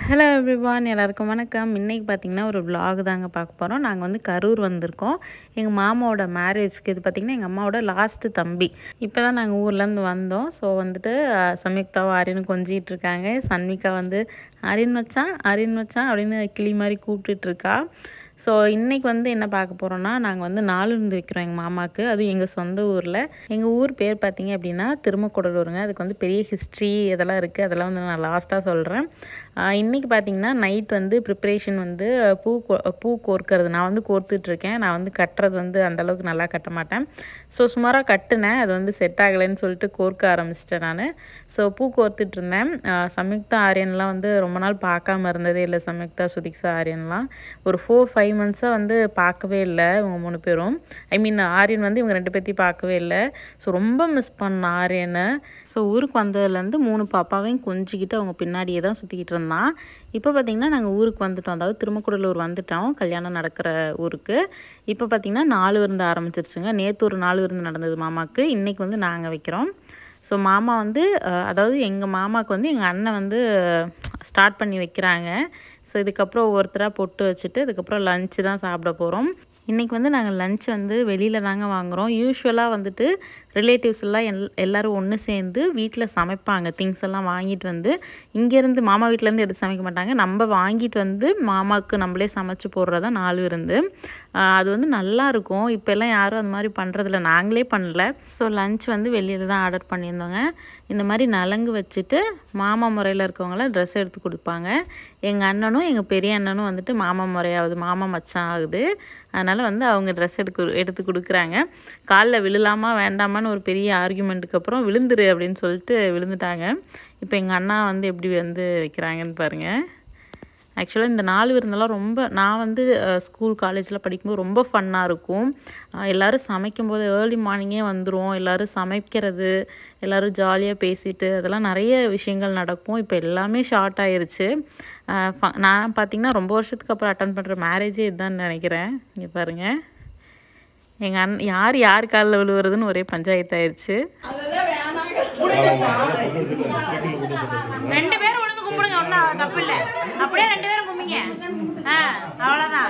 hello everyone எல்லாருக்கும் வணக்கம் இன்றைக்கி பார்த்தீங்கன்னா ஒரு vlog தாங்க பார்க்க போகிறோம் நாங்கள் வந்து கரூர் வந்திருக்கோம் எங்கள் மாமாவோட மேரேஜ்க்கு இது பார்த்திங்கன்னா எங்கள் அம்மாவோட லாஸ்ட்டு தம்பி இப்போ தான் நாங்கள் ஊர்லேருந்து வந்தோம் ஸோ வந்துட்டு அஹ், சம்யுக்தாவும் ஆரியனும் கொஞ்சிட்டு இருக்காங்க சன்விகா வந்து ஆரியன் மச்சான் ஆரியன் மச்சான் அப்படின்னு கிளி மாதிரி கூப்பிட்டுட்டு இருக்கா ஸோ இன்றைக்கி வந்து என்ன பார்க்க போகிறோன்னா நாங்கள் வந்து நாலுருந்து வைக்கிறோம் எங்கள் மாமாவுக்கு அதுவும் எங்கள் சொந்த ஊரில் எங்கள் ஊர் பேர் பார்த்தீங்க அப்படின்னா திருமக்கூடலூருங்க அதுக்கு வந்து பெரிய ஹிஸ்ட்ரி இதெல்லாம் இருக்குது அதெல்லாம் வந்து நான் லாஸ்ட்டாக சொல்கிறேன் இன்றைக்கி பார்த்தீங்கன்னா நைட் வந்து ப்ரிப்ரேஷன் வந்து பூ கோ- பூ கோர்க்கறது நான் வந்து கோர்த்துட்ருக்கேன் நான் வந்து கட்டுறது வந்து அந்த அளவுக்கு நல்லா கட்ட மாட்டேன் ஸோ சுமாராக கட்டுனேன் அது வந்து செட் ஆகலைன்னு சொல்லிட்டு கோர்க்க ஆரம்பிச்சிட்டேன் நான் ஸோ பூ கோர்த்துட்டு இருந்தேன் ஆஹ் சம்யுக்தா ஆரியன்லாம் வந்து ரொம்ப நாள் பார்க்காம இருந்ததே இல்லை சம்யுக்தா சுதிக்ஷா ஆரியன்லாம் ஒரு ஃபோர் ஃபைவ் மந்த்ஸாக வந்து பார்க்கவே இல்லை இவங்க மூணு பேரும் ஐ மீன் ஆரியன் வந்து இவங்க ரெண்டு பேர்த்தையும் பார்க்கவே இல்லை ஸோ ரொம்ப மிஸ் பண்ண ஆரியனை ஸோ ஊருக்கு வந்ததுலேருந்து மூணு பாப்பாவையும் கொஞ்சிக்கிட்டு அவங்க பின்னாடியே தான் சுற்றிக்கிட்டு இருந்தான் இப்போ பார்த்திங்கன்னா நாங்கள் ஊருக்கு வந்துட்டோம் அதாவது திருமக்குடலூர் வந்துட்டோம் கல்யாணம் நடக்கிற ஊருக்கு இப்போ பார்த்திங்கன்னா நாலு விருந்து ஆரம்பிச்சிருச்சுங்க நேற்று ஒரு நாலு விருந்து நடந்தது மாமாவுக்கு இன்றைக்கி வந்து நாங்கள் வைக்கிறோம் ஸோ மாமா வந்து அஹ், அதாவது எங்கள் மாமாவுக்கு வந்து எங்கள் அண்ணன் வந்து ஸ்டார்ட் பண்ணி வைக்கிறாங்க ஸோ இதுக்கப்புறம் ஒவ்வொருத்தராக பொட்டு வச்சுட்டு அதுக்கப்புறம் லஞ்சு தான் சாப்பிட போகிறோம் இன்றைக்கி வந்து நாங்கள் லஞ்ச் வந்து வெளியில் தாங்க வாங்குகிறோம் யூஸ்வலாக வந்துட்டு ரிலேட்டிவ்ஸ் எல்லாம் எல் எல்லோரும் ஒன்று சேர்ந்து வீட்டில் சமைப்பாங்க திங்ஸ் எல்லாம் வாங்கிட்டு வந்து இங்கேருந்து மாமா வீட்டிலேருந்து எடுத்து சமைக்க மாட்டாங்க நம்ம வாங்கிட்டு வந்து மாமாவுக்கு நம்மளே சமைச்சு போடுறதா நாலு விருந்து ஆஹ் அது வந்து நல்லா இருக்கும் இப்போ எல்லாம் யாரும் அந்த மாதிரி பண்ணுறதில்ல நாங்களே பண்ணல ஸோ லஞ்ச் வந்து வெளியில் தான் ஆர்டர் பண்ணியிருந்தோங்க இந்த மாதிரி நலங்கு வச்சுட்டு மாமா முறையில் இருக்கவங்களாம் ட்ரெஸ் எடுத்து கொடுப்பாங்க எங்கள் அண்ணனும் எங்கள் பெரிய அண்ணனும் வந்துட்டு மாமா முறையாகுது மாமா மச்சான் ஆகுது அதனால் வந்து அவங்க ட்ரெஸ் எடுக்க எடுத்து கொடுக்குறாங்க காலில் விழலாமா வேண்டாமான்னு ஒரு பெரிய ஆர்குமெண்ட்டுக்கு அப்புறம் விழுந்துரு அப்படின்னு சொல்லிட்டு விழுந்துட்டாங்க இப்போ எங்கள் அண்ணா வந்து எப்படி வந்து வைக்கிறாங்கன்னு பாருங்கள் ஆக்சுவலாக இந்த நாலு விருந்தெல்லாம் ரொம்ப நான் வந்து ஸ்கூல் காலேஜில் படிக்கும்போது ரொம்ப ஃபன்னாக இருக்கும் அஹ் எல்லாரும் சமைக்கும்போது ஏர்லி மார்னிங்கே வந்துடும் எல்லாரும் சமைக்கிறது எல்லாரும் ஜாலியாக பேசிட்டு அதெல்லாம் நிறைய விஷயங்கள் நடக்கும் இப்போ எல்லாமே ஷார்ட் ஆயிருச்சு அஹ் ஃப- நான் பார்த்தீங்கன்னா ரொம்ப வருஷத்துக்கு அப்புறம் அட்டன் பண்ணுற மேரேஜே இதுதான் நினைக்கிறேன் இங்கே பாருங்கள் எங்கள் அண்ணன் யார் யார் காலில் விழுவுறதுன்னு ஒரே பஞ்சாயத்து ஆயிடுச்சு ரெண்டு பேரும் உழுந்து கும்பிடுங்க ஒன்றும் தப்பு இல்லை அப்படியே ரெண்டு பேரும் கும்பிங்க ஆ அவ்வளோதான்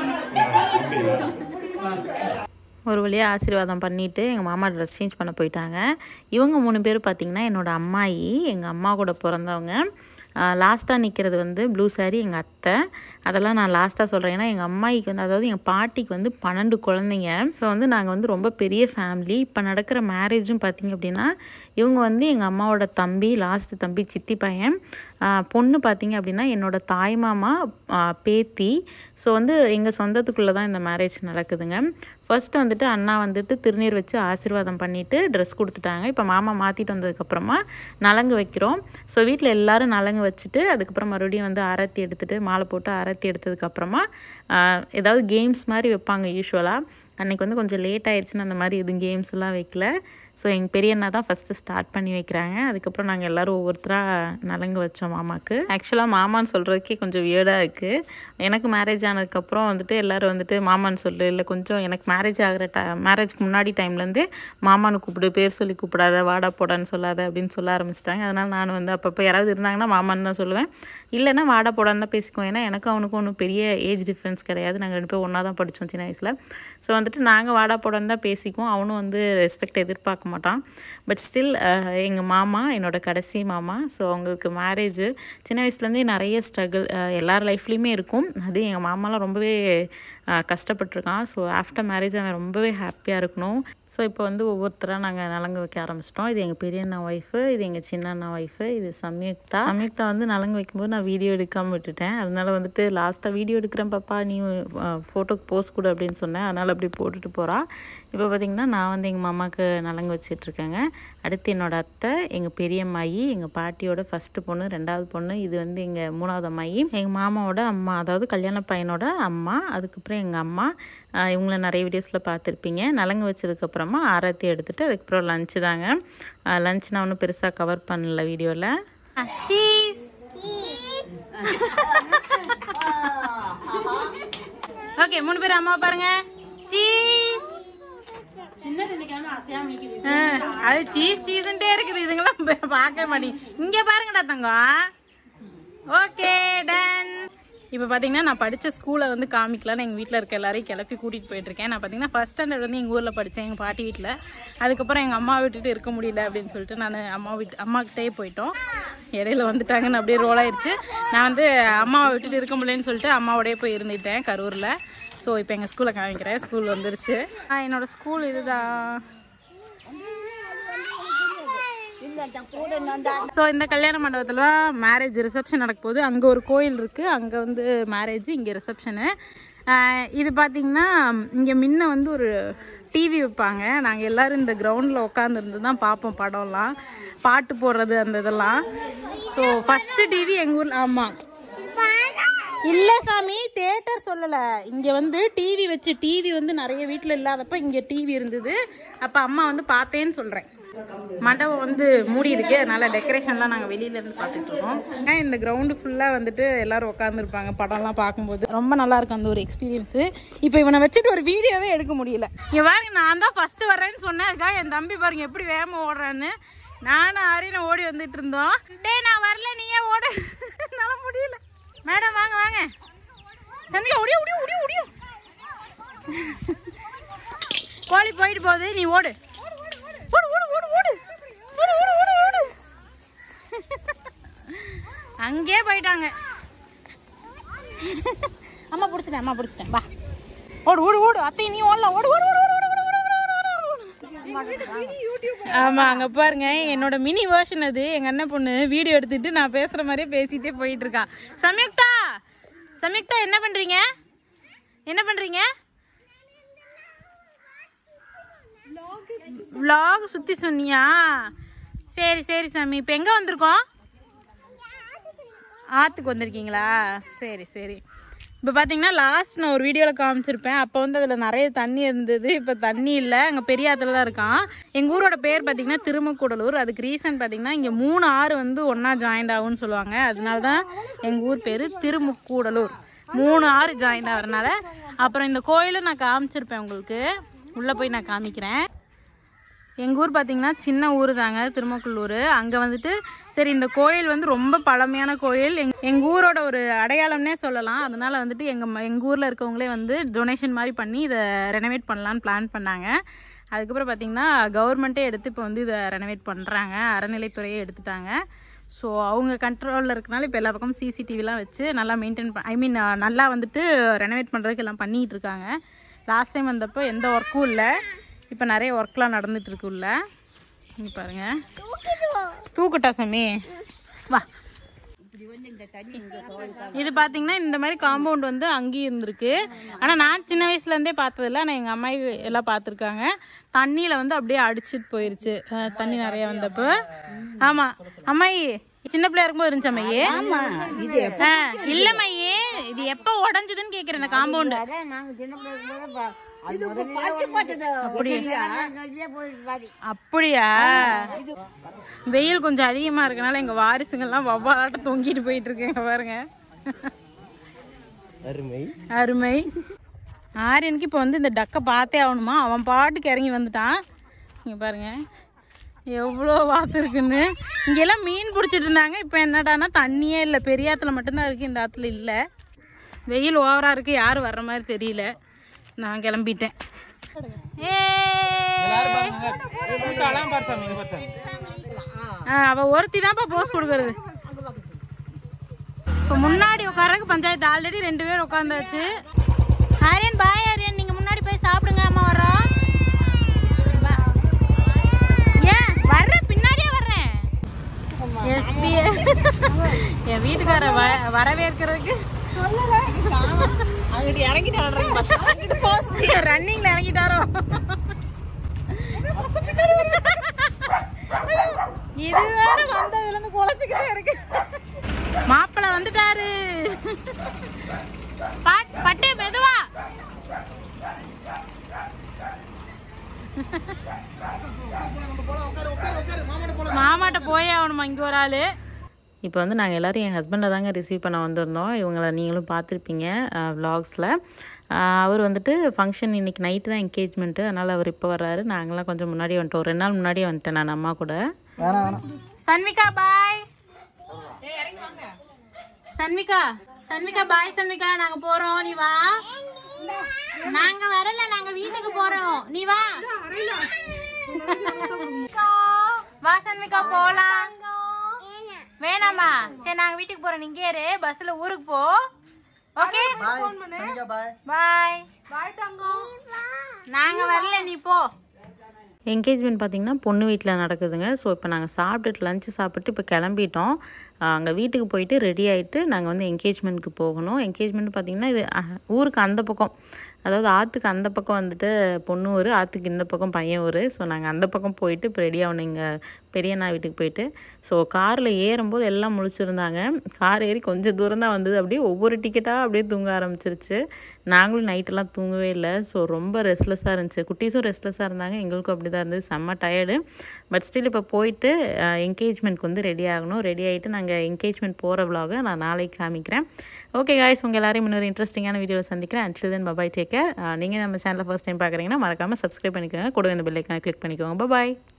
ஒரு வழியாக ஆசீர்வாதம் பண்ணிவிட்டு எங்கள் மாமா ட்ரெஸ் சேஞ்ச் பண்ண போயிட்டாங்க இவங்க மூணு பேர் பார்த்திங்கன்னா என்னோட அம்மாயி எங்கள் அம்மா கூட பிறந்தவங்க லாஸ்ட்டாக நிற்கிறது வந்து ப்ளூ saree எங்கள் அத்தை அதெல்லாம் நான் லாஸ்ட்டாக சொல்கிறேன் ஏன்னா எங்கள் அம்மாயிக்கு வந்து அதாவது எங்கள் பாட்டிக்கு வந்து பன்னெண்டு குழந்தைங்க ஸோ வந்து நாங்கள் வந்து ரொம்ப பெரிய ஃபேமிலி இப்போ நடக்கிற மேரேஜும் பார்த்திங்க அப்படின்னா இவங்க வந்து எங்கள் அம்மாவோட தம்பி லாஸ்ட்டு தம்பி சித்தி பையன் ஆஹ் பொண்ணு பார்த்திங்க அப்படின்னா என்னோட தாய் மாமா ஆஹ் பேத்தி ஸோ வந்து எங்கள் சொந்தத்துக்குள்ளே தான் இந்த மேரேஜ் நடக்குதுங்க ஃபர்ஸ்ட் வந்துட்டு அண்ணா வந்துட்டு திருநீர் வச்சு ஆசீர்வாதம் பண்ணிவிட்டு ட்ரெஸ் கொடுத்துட்டாங்க இப்போ மாமா மாற்றிட்டு வந்ததுக்கப்புறமா நலங்கு வைக்கிறோம் ஸோ வீட்டில் எல்லாரும் நலங்கு வச்சுட்டு அதுக்கப்புறம் மறுபடியும் வந்து ஆரத்தி எடுத்துட்டு மாலை போட்டு ஆரத்தி எடுத்ததுக்கப்புறமா ஆஹ் ஏதாவது கேம்ஸ் மாதிரி வைப்பாங்க யூஸ்வலாக அன்றைக்கி வந்து கொஞ்சம் லேட் ஆயிடுச்சுன்னு அந்த மாதிரி எதுவும் கேம்ஸ் எல்லாம் வைக்கல ஸோ எங்கள் பெரியண்ணா தான் ஃபஸ்ட்டு ஸ்டார்ட் பண்ணி வைக்கிறாங்க அதுக்கப்புறம் நாங்கள் எல்லோரும் ஒவ்வொருத்தராக நலங்கு வச்சோம் மாமாவுக்கு ஆக்சுவலாக மாமான்னு சொல்கிறதுக்கே கொஞ்சம் வியர்டாக இருக்குது எனக்கு மேரேஜ் ஆனதுக்கப்புறம் வந்துட்டு எல்லோரும் வந்துட்டு மாமான்னு சொல்லு இல்லை கொஞ்சம் எனக்கு மேரேஜ் ஆகிற ட மேரேஜ்க்கு முன்னாடி டைம்லேருந்தே மாமான்னு கூப்பிடு பேர் சொல்லி கூப்பிடாத வாடா போடான்னு சொல்லாத அப்படின்னு சொல்ல ஆரம்பிச்சிட்டாங்க அதனால் நான் வந்து அப்பப்போ யாராவது இருந்தாங்கன்னா மாமான்னு தான் சொல்லுவேன் இல்லைன்னா வாடா போடான்னு தான் பேசிக்குவோம் ஏன்னா எனக்கும் அவனுக்கும் ஒன்றும் பெரிய ஏஜ் டிஃப்ரென்ஸ் கிடையாது நாங்கள் ரெண்டு பேரும் ஒன்றா தான் படித்தோம் சின்ன வயசில் ஸோ வந்துட்டு நாங்கள் வாடா போடான்னு தான் பேசிக்குவோம் அவனும் வந்து ரெஸ்பெக்ட் எதிர்பார்க்க மாட்டான் பட் ஸ்டில் எங்கள் மாமா என்னோட கடைசி மாமா ஸோ அவங்களுக்கு மேரேஜ் சின்ன வயசுலேருந்தே நிறைய ஸ்ட்ரகிள் எல்லார் லைஃப்லேயுமே இருக்கும் அது எங்கள் மாமாலாம் ரொம்பவே அஹ், கஷ்டப்பட்டிருக்கான் ஸோ ஆஃப்டர் மேரேஜ் அவன் ரொம்பவே ஹாப்பியாக இருக்கணும் ஸோ இப்போ வந்து ஒவ்வொருத்தராக நாங்கள் நலங்கு வைக்க ஆரம்பிச்சிட்டோம் இது எங்கள் பெரிய அண்ணா ஒய்ஃபு இது எங்கள் சின்ன அண்ணா ஒய்ஃபு இது சம்யுக்தா சம்யுக்தா வந்து நலங்கு வைக்கும்போது நான் வீடியோ எடுக்காமல் விட்டுட்டேன் அதனால வந்துட்டு லாஸ்ட்டாக வீடியோ எடுக்கிறேன் பாப்பா நீ ஃபோட்டோக்கு போஸ்ட் கொடு அப்படின்னு சொன்னேன் அதனால் அப்படி போட்டுட்டு போகிறா இப்போ பார்த்தீங்கன்னா நான் வந்து எங்கள் மாமாவுக்கு நலங்கு வச்சிட்ருக்கேங்க அடுத்து என்னோட அத்தை எங்கள் பெரியம்மாயி எங்கள் பாட்டியோட ஃபஸ்ட்டு பொண்ணு ரெண்டாவது பொண்ணு இது வந்து எங்கள் மூணாவது அம்மாயி எங்கள் மாமாவோட அம்மா அதாவது கல்யாண பையனோட அம்மா அதுக்கப்புறம் எங்கள் அம்மா ஆஹ் இவங்கள நிறைய வீடியோஸில் பார்த்துருப்பீங்க நலங்கு வச்சதுக்கப்புறமா ஆரத்தி எடுத்துட்டு அதுக்கப்புறம் லஞ்சு தாங்க லஞ்ச் நான் ஒன்றும் பெருசாக கவர் பண்ணல வீடியோவில் சீஸ் ஓகே மூணு பேர் அம்மா பாருங்க சீஸ் ஆ, அது சீஸ் சீஸ்ன்ட்டே இருக்குது இதுங்களாம் பார்க்க மாட்டேங்க இங்க பாருங்கடா தங்கம் ஓகே இப்போ பார்த்தீங்கன்னா நான் படித்த ஸ்கூலை வந்து காமிக்கலான்னு எங்கள் வீட்டில் இருக்க எல்லாரையும் கிளப்பி கூட்டிகிட்டு போயிட்டுருக்கேன் நான் பார்த்தீங்கன்னா ஃபஸ்ட் ஸ்டாண்டர்ட் வந்து எங்கள் ஊரில் படித்தேன் எங்கள் பாட்டி வீட்டில் அதுக்கப்புறம் எங்கள் அம்மா விட்டுட்டு இருக்க முடியல அப்படின்னு சொல்லிட்டு நான் அம்மா வீட்டு அம்மாக்கிட்டே போயிட்டோம் இடையில வந்துட்டாங்கன்னு அப்படியே ரோல் ஆயிடுச்சு நான் வந்து அம்மாவை விட்டுட்டு இருக்க முடியலன்னு சொல்லிட்டு அம்மாவோடய போய் இருந்துட்டேன் கரூரில் ஸோ இப்போ எங்கள் ஸ்கூலை காமிக்கிறேன் ஸ்கூல் வந்துருச்சு ஆ, என்னோட ஸ்கூல் இதுதான் ஸோ இந்த கல்யாண மண்டபத்தில் மேரேஜ் ரிசப்ஷன் நடக்க போகுது அங்கே ஒரு கோயில் இருக்குது அங்கே வந்து மேரேஜ் இங்கே ரிசப்ஷனு இது பார்த்தீங்கன்னா இங்கே முன்ன வந்து ஒரு டிவி வைப்பாங்க நாங்கள் எல்லோரும் இந்த கிரவுண்டில் உட்காந்துருந்து தான் பார்ப்போம் படம்லாம் பாட்டு போடுறது அந்த இதெல்லாம் ஸோ ஃபஸ்ட்டு டிவி எங்கள் ஊரில் ஆமாம் இல்ல சாமி தேட்டர் சொல்லல இங்க வந்து டிவி வச்சு டிவி வந்து நிறைய வீட்ல இல்லாதப்ப இங்க டிவி இருந்தது அப்ப அம்மா வந்து பார்த்தேன்னு சொல்றேன் மண்டபம் வந்து மூடி இருக்கு அதனால டெக்கரேஷன்லாம் நாங்க வெளியில இருந்து பார்த்துட்டு இருக்கோம் ஆனா இந்த கிரவுண்டு ஃபுல்லா வந்துட்டு எல்லாரும் உட்காந்துருப்பாங்க படம்லாம் பார்க்கும்போது ரொம்ப நல்லா இருக்கும் அந்த ஒரு எக்ஸ்பீரியன்ஸ் இப்போ இவனை வச்சுட்டு ஒரு வீடியோவே எடுக்க முடியல இங்க பாருங்க நான் தான் ஃபர்ஸ்ட் வர்றேன்னு சொன்னேன் அதுக்காக என் தம்பி பாருங்க எப்படி வேகமா ஓடுறான்னு நானும் ஆரியனும் ஓடி வந்துட்டு இருந்தோம் டேய் நான் வரல நீயே ஓடு என்னால முடியல மேடம் வாங்க வாங்க சந்தியா ஒடியோ ஒடியோ ஒடியோ ஒடியோ கோழி போயிட்டு போகுது நீ ஓடு ஓடு ஓடு ஓடு ஓடு ஓடு ஓடு ஓடு ஓடு அங்கேயே போயிட்டாங்க அம்மா பிடிச்சிட்டேன் அம்மா பிடிச்சிட்டேன் வா ஓடு ஓடு ஓடு அத்தை நீ ஓடலாம் ஓடு ஓடு ஓடு ஓடு ஓடு ஓடு ஓடு ஓடு ஓடு ஆமா அங்க பாருங்க என்னோட மினி வேர்ஷன் அது எங்க அண்ணன் பொண்ணு வீடியோ எடுத்துட்டு நான் பேசுற மாதிரியே பேசிட்டே போயிட்டு இருக்கா சம்யுக்தா சம்யுக்தா என்ன பண்றீங்க என்ன பண்றீங்க vlog சுத்தி சொன்னியா சரி சரி சாமி இப்போ எங்க வந்திருக்கோம் ஆற்றுக்கு வந்திருக்கீங்களா சரி சரி இப்போ பார்த்தீங்கன்னா லாஸ்ட் நான் ஒரு வீடியோவில் காமிச்சிருப்பேன் அப்போ வந்து அதில் நிறைய தண்ணி இருந்தது இப்போ தண்ணி இல்லை அங்கே பெரிய ஆற்றுல தான் இருக்கான் எங்கள் ஊரோட பேர் பார்த்தீங்கன்னா திருமக்கூடலூர் அதுக்கு ரீசன் பார்த்தீங்கன்னா இங்கே மூணு ஆறு வந்து ஒன்றா ஜாயிண்ட் ஆகும்னு சொல்லுவாங்க அதனால தான் எங்கள் ஊர் பேர் திருமுக்கூடலூர் மூணு ஆறு ஜாயிண்ட் ஆகிறனால அப்புறம் இந்த கோயிலும் நான் காமிச்சிருப்பேன் உங்களுக்கு உள்ளே போய் நான் காமிக்கிறேன் எங்கள் ஊர் பார்த்தீங்கன்னா சின்ன ஊர் தாங்க திருமக்குள்ளூர் அங்கே வந்துட்டு சரி இந்த கோயில் வந்து ரொம்ப பழமையான கோயில் எங் எங்கள் ஊரோட ஒரு அடையாளம்னே சொல்லலாம் அதனால வந்துட்டு எங்கள் எங்கள் ஊரில் இருக்கவங்களே வந்து டொனேஷன் மாதிரி பண்ணி இதை ரெனோவேட் பண்ணலான்னு பிளான் பண்ணாங்க அதுக்கப்புறம் பார்த்தீங்கன்னா கவர்மெண்ட்டே எடுத்து இப்போ வந்து இதை ரெனோவேட் பண்ணுறாங்க அறநிலைத்துறையே எடுத்துட்டாங்க ஸோ அவங்க கண்ட்ரோலில் இருக்கனால இப்போ எல்லா பக்கமும் சிசிடிவிலாம் வச்சு நல்லா மெயின்டைன் ஐ மீன் நல்லா வந்துட்டு ரெனோவேட் பண்ணுறதுக்கு எல்லாம் பண்ணிகிட்டு இருக்காங்க லாஸ்ட் டைம் வந்தப்போ எந்த ஒர்க்கும் இல்லை இப்போ நிறைய ஒர்க்லாம் நடந்துட்டு இருக்கு உள்ள இங்க பாருங்க தூக்கட்டா சாமி வா இது பாத்தீங்கன்னா இந்த மாதிரி காம்பவுண்ட் வந்து அங்கேயும் இருந்திருக்கு ஆனா நான் சின்ன வயசுல இருந்தே பார்த்ததில்ல ஆனா எங்க அம்மாயி எல்லாம் பார்த்துருக்காங்க தண்ணியில வந்து அப்படியே அடிச்சிட்டு போயிருச்சு அஹ் தண்ணி நிறைய வந்தப்போ ஆமா அம்மாயி சின்ன பிள்ளையா இருக்கும்போது இருந்துச்சு அம்மையே ஆ, இல்ல மையே இது எப்ப உடஞ்சதுன்னு கேக்குறேன் இந்த காம்பவுண்ட் அப்படியா வெயில் கொஞ்சம் அதிகமா இருக்கனால எங்க வாரிசுங்கெல்லாம் வவ்வாலாட்டம் தொங்கிட்டு போயிட்டு இருக்கேங்க பாருங்க அருமை அருமை ஆரியனுக்கு இப்போ வந்து இந்த டக்கை பார்த்தே ஆகணுமா அவன் பாட்டுக்கு இறங்கி வந்துட்டான் இங்கே பாருங்க எவ்வளோ வாத்து இருக்குன்னு இங்கெல்லாம் மீன் பிடிச்சிட்டு இருந்தாங்க இப்போ என்னடான்னா தண்ணியே இல்லை பெரிய ஆற்றுல மட்டும்தான் இருக்குது இந்த ஆற்றுல இல்லை வெயில் ஓவராக இருக்குது யாரும் வர்ற மாதிரி தெரியல நான் கிளம்பிட்டேன் ஏ ஆ அவ ஒருத்தி தான்ப்பா போஸ் கொடுக்கறது இப்போ முன்னாடி உட்காரக்கு பஞ்சாயத்து ஆல்ரெடி ரெண்டு பேர் உட்காந்தாச்சு ஆரியன் பாய் ஆரியன் நீங்க முன்னாடி போய் சாப்பிடுங்க அம்மா வரோம் வா- ஏன் வர்ற பின்னாடியே வர்றேன் எஸ்பி என் வீட்டுக்கார வ- வரவேற்கிறதுக்கு அங்கிட்டு இறங்கிட்டு ரன்னிங்ல இறங்கிட்டாரோ இது வேற வந்ததுல இருந்து குலைச்சுக்கிட்டே இருக்கு மாப்பிள்ள வந்துட்டாரு பாட்- பட்டு மெதுவா மாமாட்ட போயே ஆகணுமா இங்க ஒரு ஆளு இப்போ வந்து நாங்கள் எல்லோரும் என் ஹஸ்பண்டை தாங்க ரிசீவ் பண்ண வந்திருந்தோம் இவங்கள நீங்களும் பார்த்துருப்பீங்க விலாக்ஸில் அவர் வந்துட்டு ஃபங்க்ஷன் இன்னைக்கு நைட்டு தான் என்கேஜ்மெண்ட்டு அதனால் அவர் இப்போ வர்றாரு நாங்களாம் கொஞ்சம் முன்னாடி வந்துட்டோம் ஒரு ரெண்டு நாள் முன்னாடியே வந்துட்டேன் நான் அம்மா கூட சன்விகா பாய் சன்விகா சன்மிகா பாய் சன்மிகா நாங்க போறோம் நீ வா நாங்க வரல நாங்க வீட்டுக்கு போறோம் நீ வா வா சன்மிகா போலாம் வேணாமா சரி நாங்க வீட்டுக்கு போறோம் நீங்க இரு பஸ்ல ஊருக்கு போ ஓகே பாய் நாங்க வரல நீ போ என்கேஜ்மெண்ட் பார்த்திங்கன்னா பொண்ணு வீட்டில் நடக்குதுங்க ஸோ இப்போ நாங்கள் சாப்பிட்டுட்டு லஞ்சு சாப்பிட்டு இப்போ கிளம்பிட்டோம் அங்கே வீட்டுக்கு போயிட்டு ரெடி ஆகிட்டு நாங்கள் வந்து என்கேஜ்மெண்ட்டுக்கு போகணும் என்கேஜ்மெண்ட் பார்த்திங்கன்னா இது அஹ், ஊருக்கு அந்த பக்கம் அதாவது ஆற்றுக்கு அந்த பக்கம் வந்துட்டு பொண்ணு ஊர் ஆற்றுக்கு இந்த பக்கம் பையன் ஊர் ஸோ நாங்கள் அந்த பக்கம் போயிட்டு இப்போ ரெடி ஆகணும் இங்கே பெரியண்ணா வீட்டுக்கு போயிட்டு ஸோ காரில் ஏறும்போது எல்லாம் முழிச்சிருந்தாங்க கார் ஏறி கொஞ்சம் தூரம் தான் வந்தது அப்படியே ஒவ்வொரு டிக்கெட்டாக அப்படியே தூங்க ஆரம்பிச்சிருச்சு நாங்களும் நைட்டெல்லாம் தூங்கவே இல்லை ஸோ ரொம்ப ரெஸ்ட்லெஸ்ஸாக இருந்துச்சு குட்டீஸும் ரெஸ்ட்லெஸ்ஸாக இருந்தாங்க எங்களுக்கும் அப்படி தான் இருந்தது செம்ம டயர்டு பட் ஸ்டில் இப்போ போயிட்டு என்கேஜ்மெண்ட்க்கு வந்து ரெடி ஆகணும் ரெடி ஆகிட்டு நாங்கள் என்கேஜ்மெண்ட் போகிற vlog-அ நான் நாளைக்கு காமிக்கிறேன் ஓகே காய்ஸ் உங்கள் எல்லாரையும் இன்னொரு இன்ட்ரெஸ்டிங்கான வீடியோவில் சந்திக்கிறேன் until then bye bye take care நீங்கள் நம்ம சேனலை ஃபர்ஸ்ட் டைம் பார்க்குறீங்கன்னா மறக்காமல் சப்ஸ்கிரைப் பண்ணிக்கோங்க கூட இந்த பெல்லைக்கான கிளிக் பண்ணிக்கோங்க பபாய்